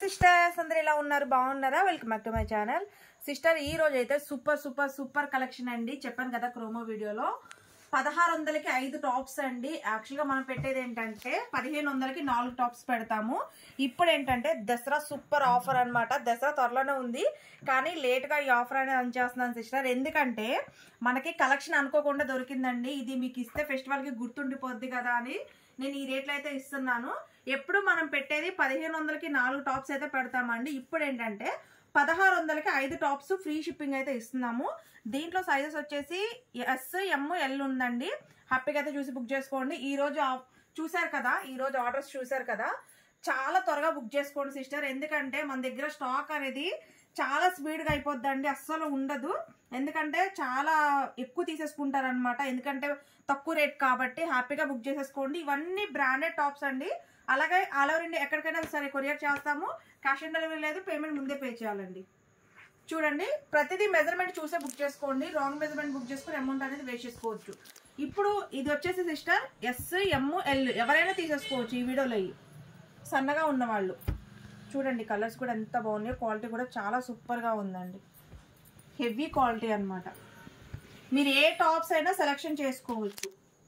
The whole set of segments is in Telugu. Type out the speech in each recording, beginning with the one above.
సిస్టర్స్ అందరు ఎలా ఉన్నారు బాగున్నారా welcome back to my channel sister ఈ రోజు అయితే సూపర్ సూపర్ సూపర్ కలెక్షన్ అండి చెప్పాను కదా క్రోమో వీడియోలో పదహారు వందలకి ఐదు టాప్స్ అండి యాక్చువల్ గా మనం పెట్టేది ఏంటంటే పదిహేను వందలకి నాలుగు టాప్స్ పెడతాము ఇప్పుడు ఏంటంటే దసరా సూపర్ ఆఫర్ అన్నమాట దసరా త్వరలోనే ఉంది కానీ లేట్ గా ఈ ఆఫర్ అనేది అంచేస్తున్నాను సిస్టర్ ఎందుకంటే మనకి కలెక్షన్ అనుకోకుండా దొరికిందండి ఇది మీకు ఇస్తే ఫెస్టివల్ కి గుర్తుండిపోద్ది కదా అని నేను ఈ రేట్లో అయితే ఇస్తున్నాను ఎప్పుడు మనం పెట్టేది పదిహేను వందలకి నాలుగు టాప్స్ అయితే పెడతామండి ఇప్పుడు ఏంటంటే పదహారు వందలకి ఐదు టాప్స్ ఫ్రీ షిప్పింగ్ అయితే ఇస్తున్నాము దీంట్లో సైజెస్ వచ్చేసి ఎస్ ఎమ్ ఎల్ ఉందండి హ్యాపీగా అయితే చూసి బుక్ చేసుకోండి ఈ రోజు ఆ- చూశారు కదా ఈ రోజు ఆర్డర్స్ చూశారు కదా చాలా త్వరగా బుక్ చేసుకోండి సిస్టర్ ఎందుకంటే మన దగ్గర స్టాక్ అనేది చాలా స్పీడ్గా అయిపోద్దండి అస్సలు ఉండదు ఎందుకంటే చాలా ఎక్కువ తీసేసుకుంటారు అనమాట ఎందుకంటే తక్కువ రేట్ కాబట్టి హ్యాపీగా బుక్ చేసేసుకోండి ఇవన్నీ బ్రాండెడ్ టాప్స్ అండి అలాగే ఆల్ ఓవర్ ఇండియా ఎక్కడికైనా సరే కొరియర్ చేస్తాము క్యాష్ ఆన్ డెలివరీ లేదు పేమెంట్ ముందే పే చేయాలండి చూడండి ప్రతిదీ మెజర్మెంట్ చూసే బుక్ చేసుకోండి రాంగ్ మెజర్మెంట్ బుక్ చేసుకుని అమౌంట్ అనేది వేస్ట్ చేసుకోవచ్చు ఇప్పుడు ఇది వచ్చేసి సిస్టర్ ఎస్ ఎమ్ ఎల్ ఎవరైనా తీసేసుకోవచ్చు ఈ వీడియోలో ఇవి. సన్నగా ఉన్నవాళ్ళు చూడండి కలర్స్ కూడా ఎంత బాగున్నాయో క్వాలిటీ కూడా చాలా సూపర్గా ఉందండి హెవీ క్వాలిటీ అన్నమాట మీరు ఏ టాప్స్ అయినా సెలెక్షన్ చేసుకోవచ్చు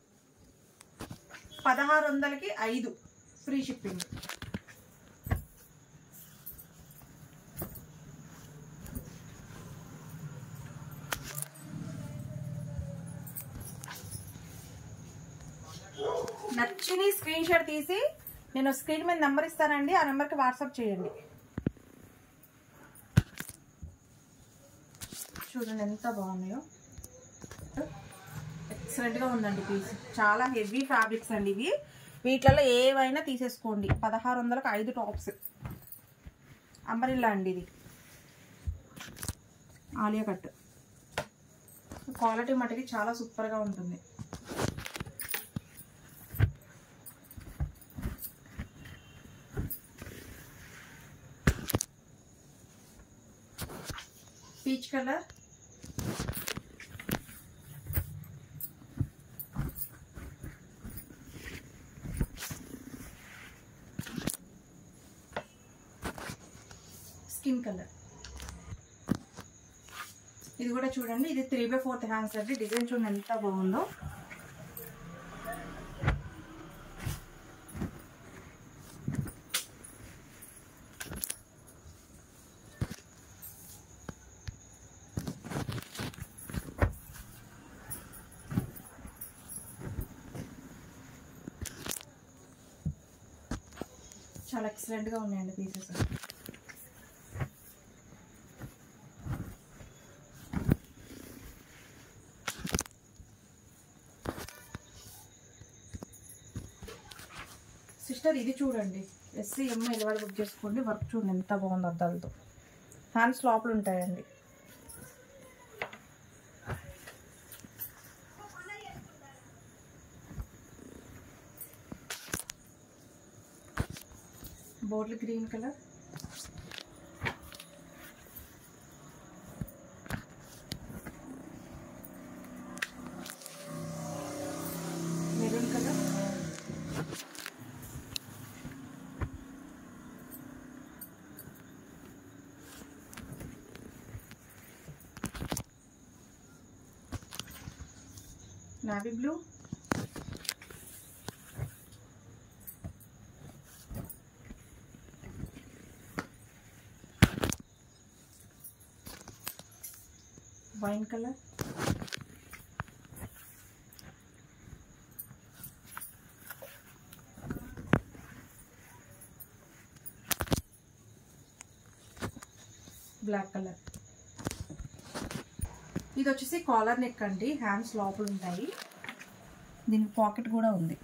పదహారు వందలకి ఐదు ఫ్రీ షిప్పింగ్ నచ్చిన స్క్రీన్ షాట్ తీసి నేను స్క్రీన్ మీద నెంబర్ ఇస్తానండి ఆ నెంబర్కి వాట్సాప్ చేయండి చూడండి ఎంత బాగున్నాయో ఎక్సలెంట్గా ఉందండి పీస్ చాలా హెవీ ఫ్యాబ్రిక్స్ అండి ఇవి వీటిలలో ఏవైనా తీసేసుకోండి పదహారు వందలకు ఐదు టాప్స్ అంబరిల్లా అండి ఇది ఆలియా కట్ క్వాలిటీ మటుకి చాలా సూపర్గా ఉంటుంది పీచ్ కలర్ స్కిన్ కలర్ ఇది కూడా చూడండి ఇది త్రీ బై ఫోర్త్ హ్యాండ్స్ అండి డిజైన్ చూడండి ఎంత బాగుందో చాలా ఎక్సలెంట్గా ఉన్నాయండి పీసెస్ సిస్టర్ ఇది చూడండి ఎస్సీ ఎంఐ ఎలవాడు బుక్ చేసుకోండి వర్క్ చూడండి ఎంత బాగుంది అద్దాలతో హ్యాండ్స్ లోపల ఉంటాయండి బోర్లు green colour maroon colour navy blue wine colour black colour ఇది వచ్చేసి కాలర్ నెక్ అండి హ్యాండ్స్ లోపల ఉంటాయి దీనికి పాకెట్ కూడా ఉంది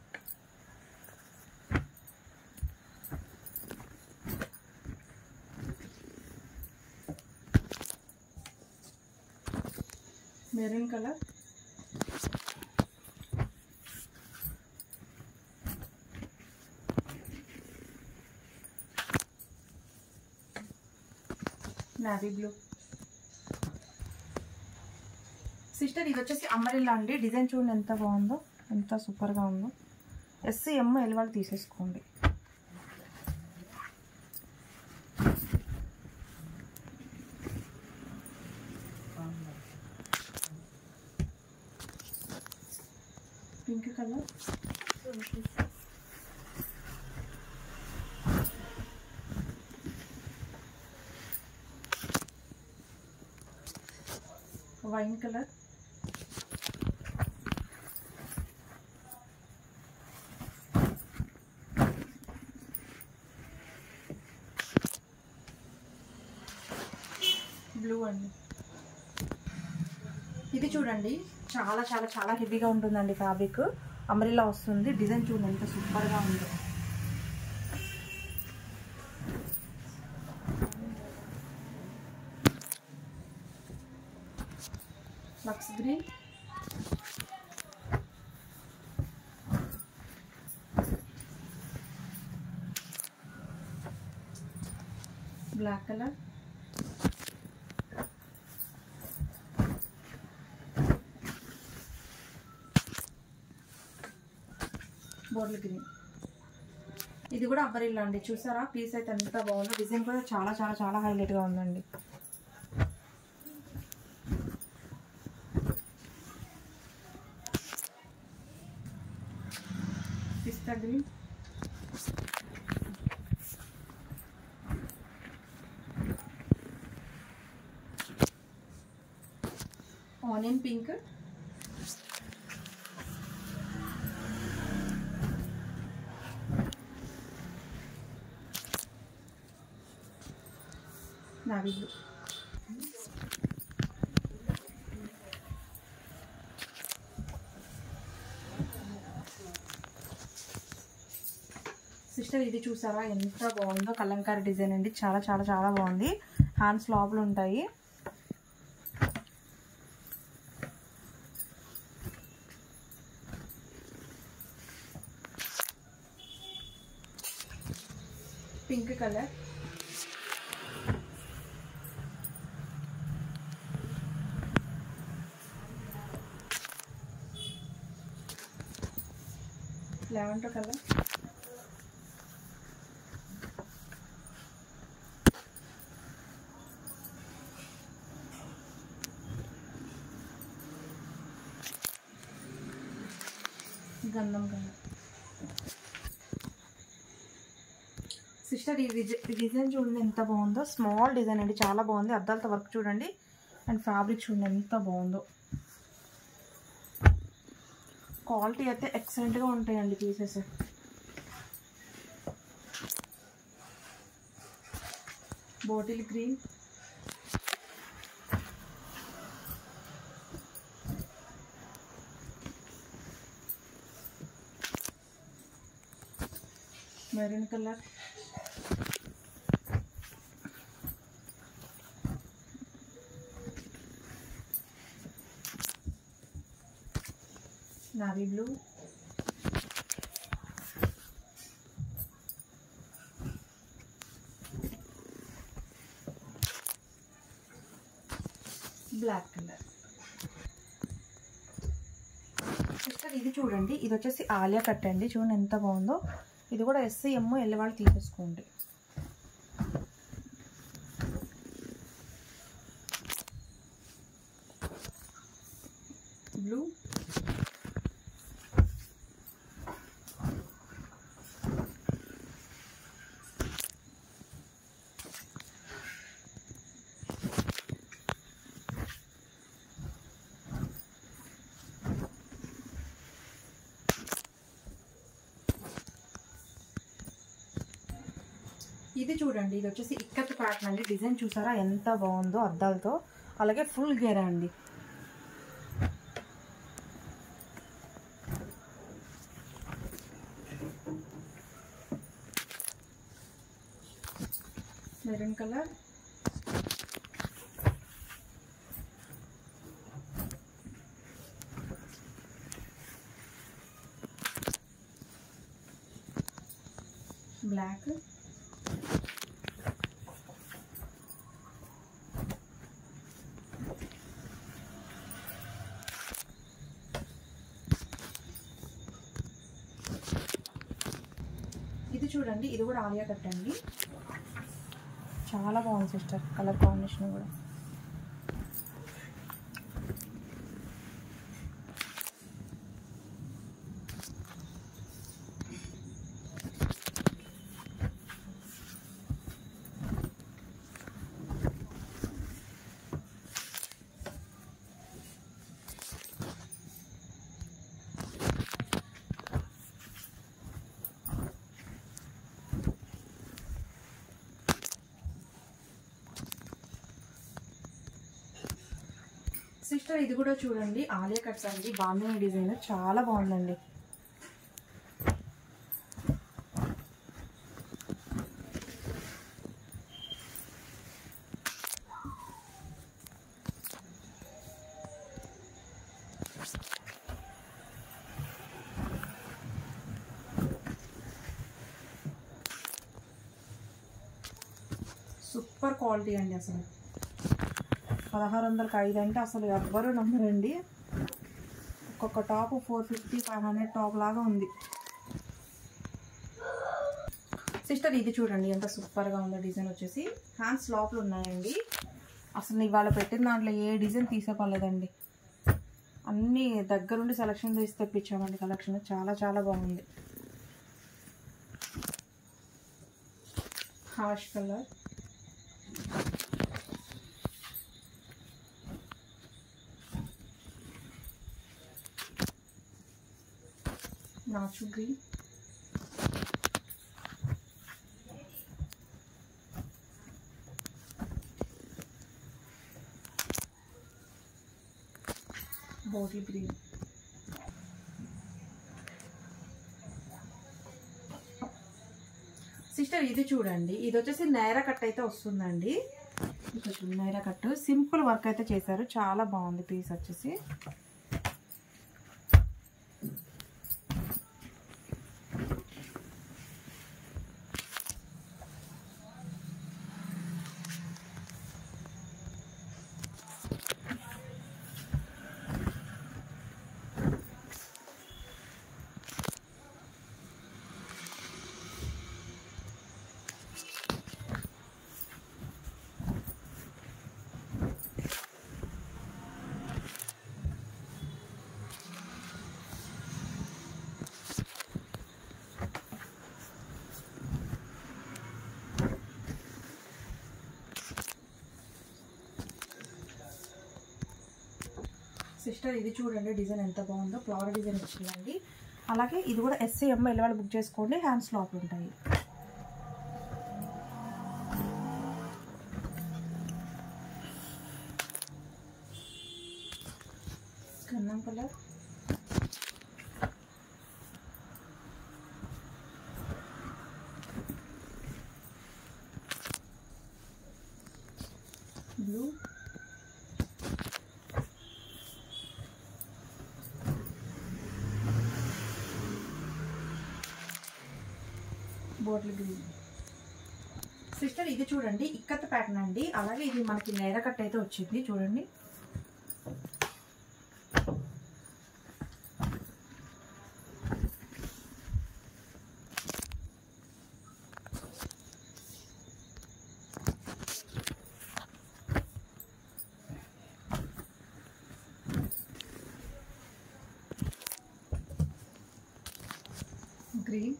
maroon colour navy blue sister ఇది వచ్చేసి అమ్మరిల్లా అండి డిజైన్ చూడండి ఎంత బాగుందో ఎంత సూపర్గా ఉందో ఎస్సీ ఎమ్ ఎల్ వాళ్ళు తీసేసుకోండి pink colour wine colour blue అండి ఇది చూడండి చాలా చాలా చాలా హెవీగా ఉంటుందండి ఫ్యాబ్రిక్ అంబ్రిల్లా వస్తుంది డిజైన్ చూడండి ఎంత సూపర్గా ఉందో లక్స్ గ్రీన్ బ్లాక్ కలర్ బోర్ల గ్రీన్ ఇది కూడా అబ్బరిల్లా అండి చూసారా పీస్ అయితే ఎంత బాగుందో డిజైన్ కూడా చాలా చాలా చాలా హైలైట్గా ఉందండి పిస్తా green onion pink navy blue sister ఇది చూసారా ఎంత బాగుందో కలంకారీ డిజైన్ అండి చాలా చాలా చాలా బాగుంది హ్యాండ్స్ లోపల ఉంటాయి పింక్ కలర్ లెవెండర్ కలర్ గంధం కలర్ సిస్టర్ ఈ డిజై- ఈ డిజైన్ చూడండి ఎంత బాగుందో స్మాల్ డిజైన్ అండి చాలా బాగుంది అద్దాలతో వర్క్ చూడండి అండ్ ఫ్యాబ్రిక్ చూడండి ఎంత బాగుందో క్వాలిటీ అయితే ఎక్సలెంట్గా ఉంటాయండి pieces bottle green maroon colour navy blue black colour sister ఇది చూడండి ఇది వచ్చేసి ఆలియా కట్ అండి చూడండి ఎంత బాగుందో ఇది కూడా ఎస్సీ ఎమ్ ఎల్లి వాళ్ళు తీసేసుకోండి బ్లూ ఇది చూడండి ఇది వచ్చేసి ఇక్కత్ ప్యాటర్న్ అండి డిజైన్ చూసారా ఎంత బాగుందో అద్దాలతో అలాగే ఫుల్ గేరా అండి మెరూన్ కలర్ బ్లాక్ ఇది చూడండి ఇది కూడా ఆలియా కట్ అండి చాలా బాగుంది సిస్టర్ కలర్ కాంబినేషన్ కూడా సిస్టర్ ఇది కూడా చూడండి ఆలియా కట్స్ అండి బాగుంది డిజైన్ చాలా బాగుందండి సూపర్ క్వాలిటీ అండి అసలు పదహారు వందలకి ఐదు అంటే అసలు ఎవ్వరు నమ్మరండి ఒక్కొక్క top four fifty five hundred top లాగా ఉంది సిస్టర్ ఇది చూడండి ఎంత సూపర్గా ఉందో డిజైన్ వచ్చేసి హ్యాండ్స్ లోపల ఉన్నాయండి అసలు ఇవాళ పెట్టిన దాంట్లో ఏ డిజైన్ తీసేపలేదండి అన్నీ దగ్గరుండి సెలక్షన్ చేసి తెప్పించామండి కలెక్షన్ చాలా చాలా బాగుంది హాష్ కలర్ నాచు గ్రీన్ బాటిల్ గ్రీన్ సిస్టర్ ఇది చూడండి ఇది వచ్చేసి నైరా కట్ అయితే వస్తుందండి ఇక్కడ చూడండి నైరా కట్ సింపుల్ వర్క్ అయితే చేశారు చాలా బాగుంది పీస్ వచ్చేసి సిస్టర్ ఇది చూడండి డిజైన్ ఎంత బాగుందో ఫ్లవర్ డిజైన్ వచ్చిందండి అలాగే ఇది కూడా ఎస్సీఎం ఎల్లవాళ్ళు బుక్ చేసుకోండి హ్యాండ్స్ లోపల ఉంటాయి కన్నం colour blue bottle green sister ఇది చూడండి ఇక్కత్ ప్యాటర్న్ అండి అలాగే ఇది మనకి నేర కట్ అయితే వచ్చింది చూడండి green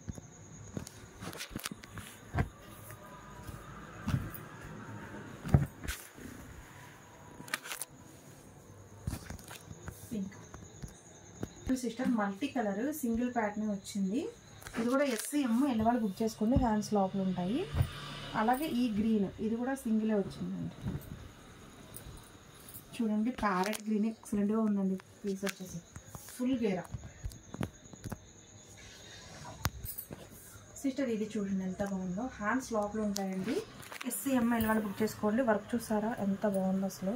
pink sister multi colour single pattern వచ్చింది ఇది కూడా ఎస్సీఎం ఎల్లవాళ్ళు బుక్ చేసుకోండి హ్యాండ్స్ లోపల ఉంటాయి అలాగే ఈ గ్రీన్ ఇది కూడా సింగిలే వచ్చిందండి చూడండి ప్యారెట్ గ్రీన్ ఎక్సలెంట్గా ఉందండి పీస్ వచ్చేసి ఫుల్ గేరా సిస్టర్ ఇది చూడండి ఎంత బాగుందో హ్యాండ్స్ లోపల ఉంటాయండి ఎస్సీఎం ఎల్లవాళ్ళు బుక్ చేసుకోండి వర్క్ చూసారా ఎంత బాగుందో అసలు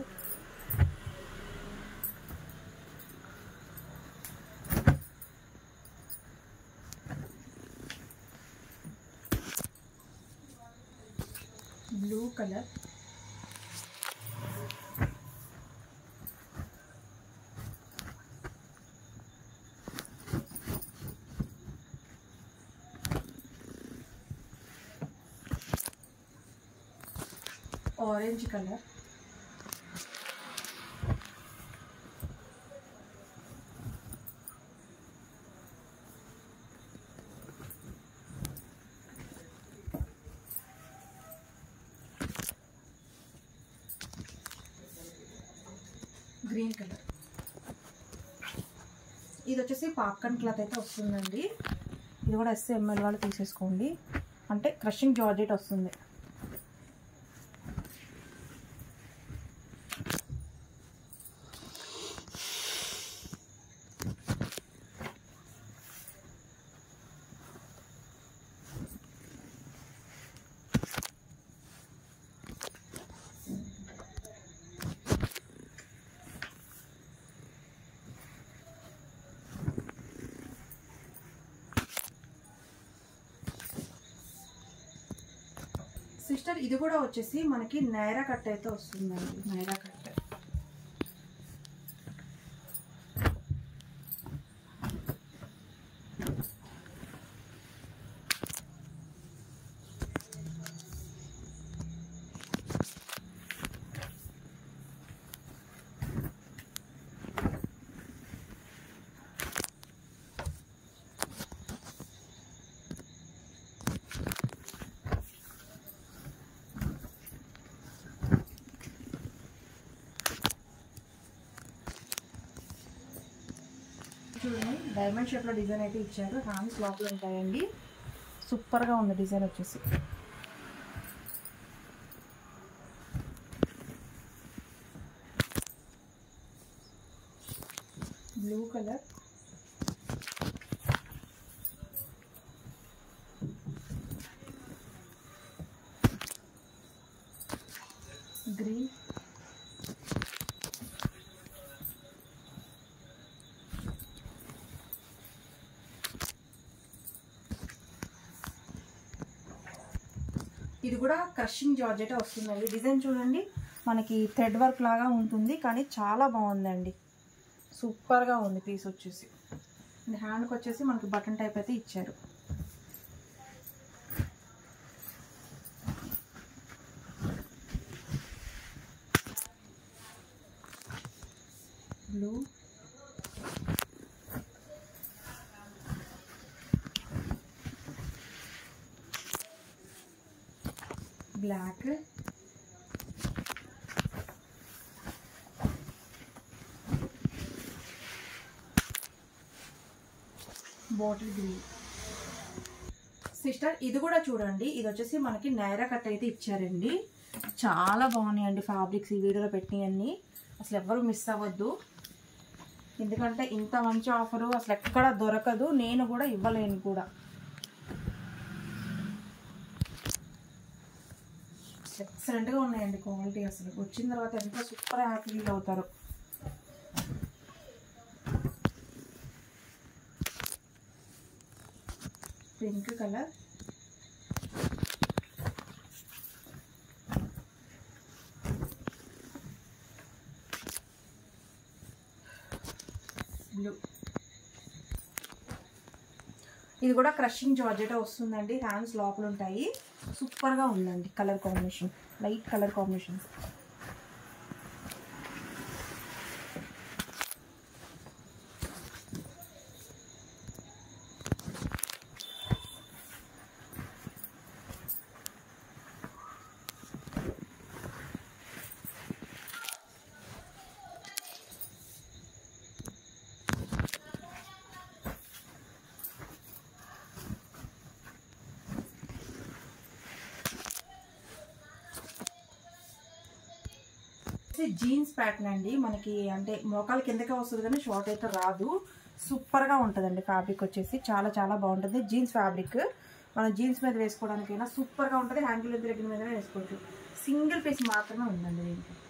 blue colour orange colour green colour ఇది వచ్చేసి పాప్కార్న్ క్లాత్ అయితే వస్తుందండి ఇది కూడా ఎస్ఎంఎల్ వాళ్ళు తీసేసుకోండి అంటే క్రషింగ్ జార్జెట్ వస్తుంది సిస్టర్ ఇది కూడా వచ్చేసి మనకి నైరా కట్ అయితే వస్తుందండి నైరా కట్ చూడండి డైమండ్ షేప్లో డిజైన్ అయితే ఇచ్చారు హ్యాండ్స్ లోపల ఉంటాయండి సూపర్గా ఉంది డిజైన్ వచ్చేసి బ్లూ కలర్ గ్రీన్ ఇది కూడా క్రషింగ్ జార్జెట్ వస్తుందండి డిజైన్ చూడండి మనకి థ్రెడ్ వర్క్ లాగా ఉంటుంది కానీ చాలా బాగుందండి సూపర్గా ఉంది పీస్ వచ్చేసి హ్యాండ్కి వచ్చేసి మనకి బటన్ టైప్ అయితే ఇచ్చారు blue black bottle green sister ఇది కూడా చూడండి ఇది వచ్చేసి మనకి నైరా కట్ అయితే ఇచ్చారండి చాలా బాగున్నాయండి ఫ్యాబ్రిక్స్ ఈ వీడియోలో పెట్టినవన్నీ అసలు ఎవ్వరు మిస్ అవ్వద్దు ఎందుకంటే ఇంత మంచి ఆఫరు అసలు ఎక్కడ దొరకదు నేను కూడా ఇవ్వలేను కూడా ఎక్సలెంట్గా ఉన్నాయండి క్వాలిటీ అసలు వచ్చిన తర్వాత ఎంత సూపర్ హ్యాపీ ఫీల్ అవుతారు పింక్ కలర్ బ్లూ ఇది కూడా క్రషింగ్ జార్జెట్ వస్తుందండి హ్యాండ్స్ లోపల ఉంటాయి సూపర్గా ఉందండి colour combination light colour combination jeans pattern అండి మనకి అంటే మోకాల కిందకే వస్తుంది కానీ షార్ట్ అయితే రాదు సూపర్గా ఉంటుందండి ఫ్యాబ్రిక్ వచ్చేసి చాలా చాలా బాగుంటుంది జీన్స్ ఫ్యాబ్రిక్ మనం జీన్స్ మీద వేసుకోవడానికైనా సూపర్గా ఉంటుంది హ్యాండిల్ దగ్గర మీద వేసుకోవచ్చు సింగిల్ పీస్ మాత్రమే ఉందండి దీనికి